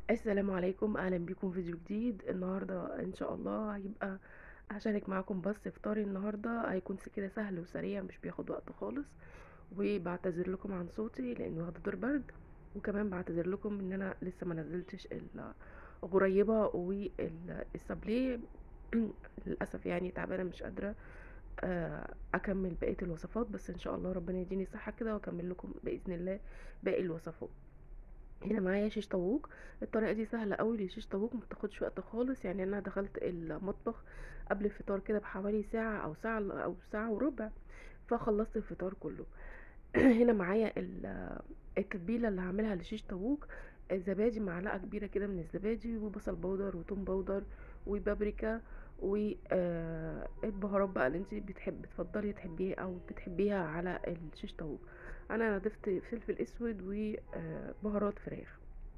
السلام عليكم اهلا بيكم فيديو جديد النهارده ان شاء الله هيبقى هشارك معاكم بس فطاري النهارده هيكون كده سهل وسريع مش بياخد وقت خالص وبعتذر لكم عن صوتي لانه واخده دور برد وكمان بعتذر لكم ان انا لسه ما نزلتش الغريبه والسابليه للاسف يعني تعبانه مش قادره آه، اكمل بقيه الوصفات بس ان شاء الله ربنا يديني صحه كده واكمل لكم باذن الله باقي الوصفات هنا معايا شيش طاووق الطريقه دي سهله قوي للشيش طاووق ما بتاخدش وقت خالص يعني انا دخلت المطبخ قبل الفطار كده بحوالي ساعه او ساعه او ساعه وربع فخلصت الفطار كله هنا معايا التتبيله اللي هعملها للشيش طاووق زبادي معلقه كبيره كده من الزبادي وبصل بودر وتوم بودر وبابريكا والبهارات بقى اللي انت بتحب بتفضلي تحبيها او بتحبيها على الشيش طاووق انا ضفت فلفل اسود وبهارات فراخ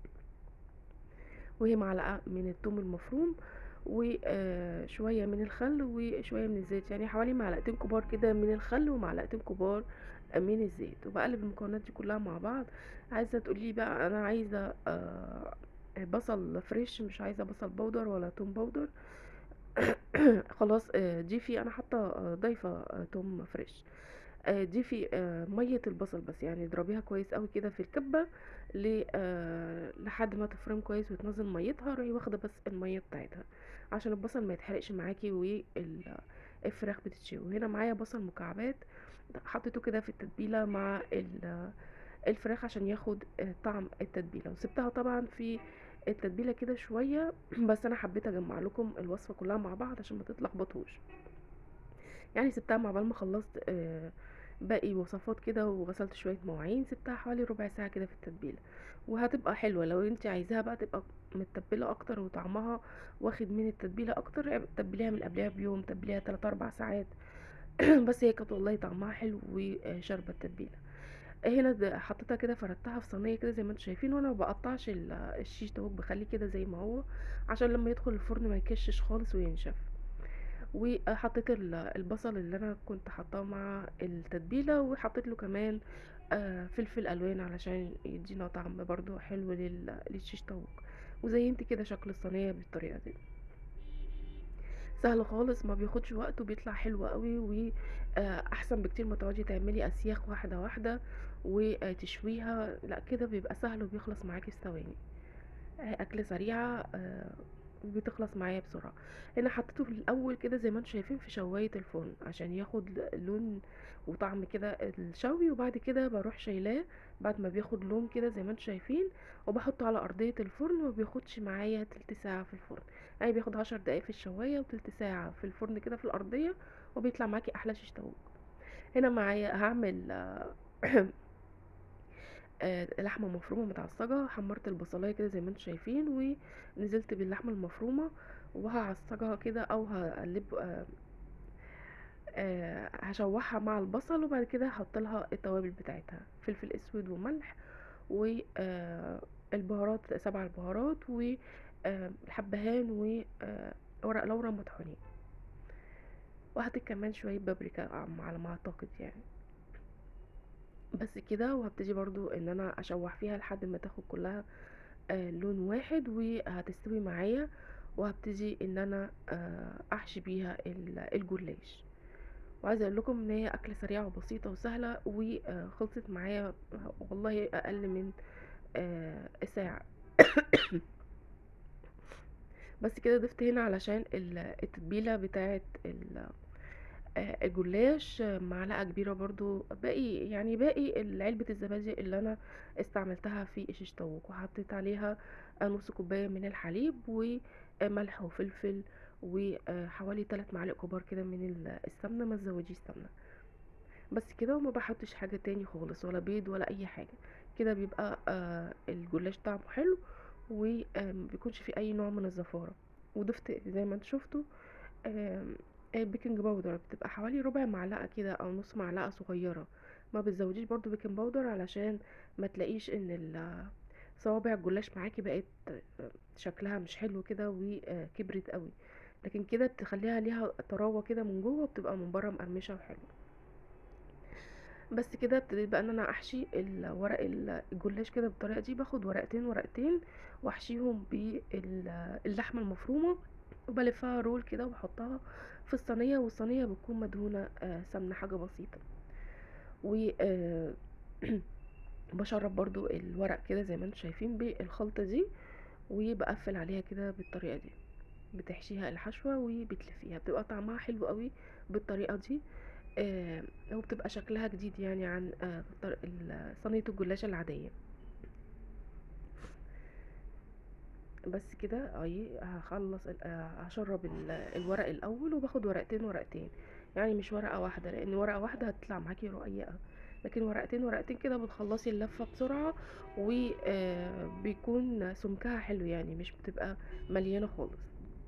وهي معلقه من الثوم المفروم وشويه من الخل وشويه من الزيت يعني حوالي معلقتين كبار كده من الخل ومعلقتين كبار من الزيت وبقلب المكونات دي كلها مع بعض عايزه تقولي بقى انا عايزه بصل فريش مش عايزه بصل بودر ولا توم بودر خلاص ضيفي انا حاطه ضايفه توم فريش ضيفي ميه البصل بس يعني اضربيها كويس قوي كده في الكبه لحد ما تفرم كويس وتنزل ميتها روحي واخده بس الميه بتاعتها عشان البصل ما يتحرقش معاكي والفراخ بتتشوي وهنا معايا بصل مكعبات حطيته كده في التتبيله مع الفراخ عشان ياخد طعم التتبيله وسبتها طبعا في التتبيله كده شويه بس انا حبيت اجمع لكم الوصفه كلها مع بعض عشان ما تتلخبطوش يعني سبتها مع بال ما خلصت باقي وصفات كده وغسلت شويه مواعين سبتها حوالي ربع ساعه كده في التتبيله وهتبقى حلوه لو انت عايزاها بقى تبقى متبله اكتر وطعمها واخد من التتبيله اكتر تبليها من قبلها بيوم تبليها 3 4 ساعات بس هي كانت والله طعمها حلو وشاربه التتبيله هنا حطيتها كده فردتها في صينيه كده زي ما انتم شايفين وانا ما بقطعش الشيش طاووق بخليه كده زي ما هو عشان لما يدخل الفرن ما يكشش خالص وينشف وحطيت البصل اللي انا كنت حاطاه مع التتبيله وحطيت له كمان فلفل الوان علشان يدينا طعم برضو حلو للشيش طاووق وزينت كده شكل الصينيه بالطريقه دي سهل خالص ما بياخدش وقت وبيطلع حلو قوي واحسن بكتير ما تقعدي تعملي اسياخ واحده واحده وتشويها لا كده بيبقى سهل وبيخلص معاكي في ثواني اكله سريعه بتخلص معايا بسرعه هنا حطيته في الاول كده زي ما انتم شايفين في شوايه الفرن عشان ياخد لون وطعم كده الشوي وبعد كده بروح شايلاه بعد ما بياخد لون كده زي ما انتم شايفين وبحطه على ارضيه الفرن وما بياخدش معايا تلت ساعه في الفرن يعني بياخد عشر دقايق في الشوايه وتلت ساعه في الفرن كده في الارضيه وبيطلع معاكي احلى شيش طاووق هنا معايا هعمل لحمه مفرومه متعصجه حمرت البصلايه كده زي ما انتم شايفين ونزلت باللحمه المفرومه وهعصجها كده او هقلب آه آه هشوحها مع البصل وبعد كده هحط لها التوابل بتاعتها فلفل اسود وملح والبهارات سبع البهارات والحبهان وورق لورا مطحونين وهحط كمان شويه بابريكا على ما اعتقد يعني بس كده وهبتدي برضو ان انا اشوح فيها لحد ما تاخد كلها آه لون واحد وهتستوي معايا وهبتدي ان انا آه احشي بيها الجلاش وعايزه اقول لكم ان هي اكله سريعه وبسيطه وسهله وخلصت معايا والله اقل من آه ساعه بس كده ضفت هنا علشان التتبيله بتاعه الجلاش معلقه كبيره برضو باقي يعني باقي علبه الزبادي اللي انا استعملتها في الشيش طاووق وحطيت عليها نص كوبايه من الحليب وملح وفلفل وحوالي 3 معالق كبار كده من السمنه ما تزوديش سمنه بس كده وما بحطش حاجه تاني خالص ولا بيض ولا اي حاجه كده بيبقى الجلاش طعمه حلو ومبيكونش فيه اي نوع من الزفاره وضفت زي ما انتوا شفتوا بيكنج باودر بتبقى حوالي ربع معلقه كده او نص معلقه صغيره ما بتزوديش برضو بيكنج باودر علشان ما تلاقيش ان صوابع الجلاش معاكي بقت شكلها مش حلو كده وكبرت قوي لكن كده بتخليها ليها طراوه كده من جوه وبتبقى من بره مقرمشه وحلوه بس كده ابتديت بقى ان انا احشي الورق ال- الجلاش كده بالطريقه دي باخد ورقتين ورقتين واحشيهم باللحمه المفرومه وبلفها رول كده وبحطها في الصينيه والصينيه بتكون مدهونه آه، سمنه حاجه بسيطه و آه، بشرب برضو الورق كده زي ما انتم شايفين بالخلطه دي وبقفل عليها كده بالطريقه دي بتحشيها الحشوه وبتلفيها بتبقى طعمها حلو قوي بالطريقه دي آه وبتبقى شكلها جديد يعني عن آه طر- ال- صينيه الجلاش العاديه بس كده اهي هخلص ال- آه، هشرب ال- الورق الاول وباخد ورقتين ورقتين يعني مش ورقه واحده لان ورقه واحده هتطلع معاكي رقيقه لكن ورقتين ورقتين كده بتخلصي اللفه بسرعه وبيكون سمكها حلو يعني مش بتبقى مليانه خالص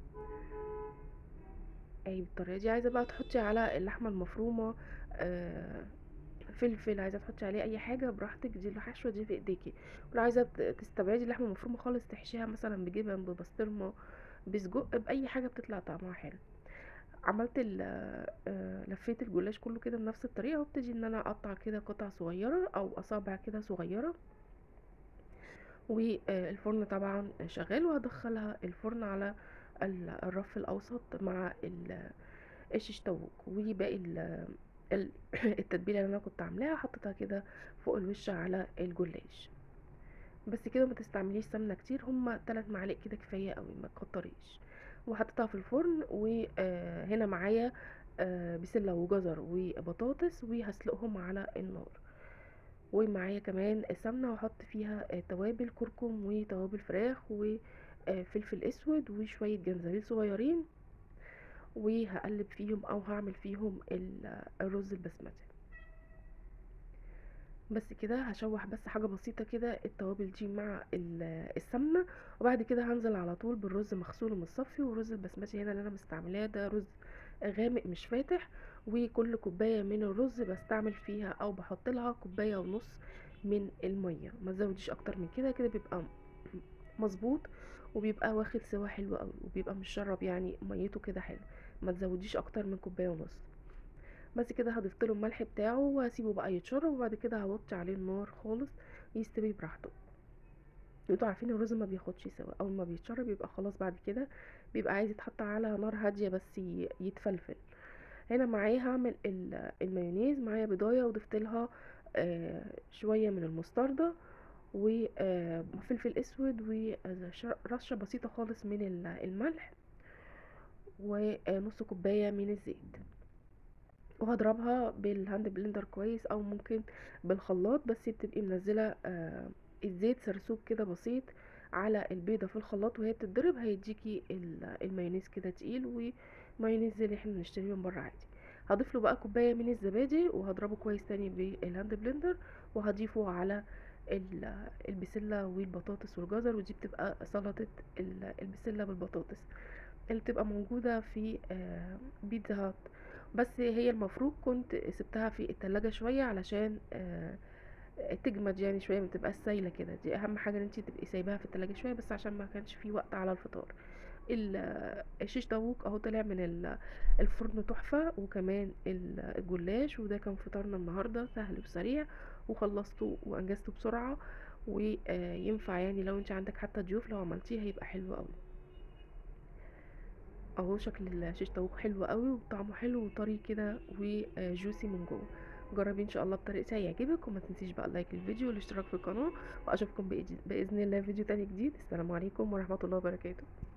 اي بالطريقه دي عايزه بقى تحطي على اللحمه المفرومه آه، فلفل عايزه تحطي عليه اي حاجه براحتك دي الحشوه دي في ايديكي ولو عايزه ت- تستبعدي اللحمه المفرومه خالص تحشيها مثلا بجبن ببسطرمه بسجق باي حاجه بتطلع طعمها حلو عملت ال آه، لفيت الجلاش كله كده بنفس الطريقه وابتدي ان انا اقطع كده قطع صغيره او اصابع كده صغيره والفرن طبعا شغال وهدخلها الفرن على ال- الرف الاوسط مع ال- الشيش طاووق وباقي ال- ال- التتبيله اللي انا كنت عاملاها حطيتها كده فوق الوش على الجلاش بس كده ما تستعمليش سمنه كتير هما 3 معالق كده كفايه قوي ما تكتريش وحطيتها في الفرن وهنا معايا آه، بسله وجزر وبطاطس وهسلقهم على النار ومعايا كمان سمنه وهحط فيها آه، توابل كركم وتوابل فراخ وفلفل اسود وشويه جنزبيل صغيرين وهقلب فيهم او هعمل فيهم ال- الرز البسمتي بس كده هشوح بس حاجه بسيطه كده التوابل دي مع ال- السمنه وبعد كده هنزل على طول بالرز مغسول ومتصفي والرز البسمتي هنا اللي انا مستعملاه ده رز غامق مش فاتح وكل كوبايه من الرز بستعمل فيها او بحط لها كوبايه ونص من الميه ما تزوديش اكتر من كده كده بيبقى مظبوط وبيبقى واخد سوا حلو قوي وبيبقى مشرب يعني ميته كده حلو ما تزوديش اكتر من كوبايه ونص بس كده هضيفت له الملح بتاعه وهسيبه بقى يتشرب وبعد كده هوطي عليه النار خالص يستوي براحته انتوا عارفين الرز ما بياخدش سوا اول ما بيتشرب يبقى خلاص بعد كده بيبقى عايز يتحط على نار هاديه بس ي- يتفلفل هنا معايا هعمل ال- المايونيز معايا بضايه وضفت لها آه، شويه من المستردة وفلفل اسود ورشه بسيطه خالص من ال- الملح ونص كوبايه من الزيت وهضربها بالهاند بلندر كويس او ممكن بالخلاط بس بتبقي منزله آه، الزيت سرسوب كده بسيط على البيضه في الخلاط وهي بتتضرب هيديكي ال- المايونيز كده تقيل ومايونيز زي اللي احنا بنشتريه من بره عادي هضيف له بقى كوبايه من الزبادي وهضربه كويس تاني بالهاند بلندر وهضيفه على ال- البسله والبطاطس والجزر ودي بتبقى سلطه ال- البسله بالبطاطس اللي بتبقى موجودة في آه، بيتزا هات بس هي المفروض كنت سبتها في التلاجة شوية علشان آه، تجمد يعني شوية ما تبقاش سايلة كده دي اهم حاجة ان انتي تبقي سايباها في التلاجة شوية بس عشان ما كانش في وقت على الفطار ال- الشيش طاووق اهو طلع من ال- الفرن تحفة وكمان ال- الجلاش وده كان فطارنا النهاردة سهل وسريع وخلصته وانجزته بسرعة وينفع يعني لو انت عندك حتى ضيوف لو عملتيه هيبقى حلو قوي اهو شكل الشيش طاووق حلو قوي وطعمه حلو وطري كده وجوسي من جوه جربي ان شاء الله بطريقتي هيعجبك وما تنسيش بقى لايك الفيديو والاشتراك في القناه واشوفكم بإج- باذن الله فيديو تاني جديد السلام عليكم ورحمه الله وبركاته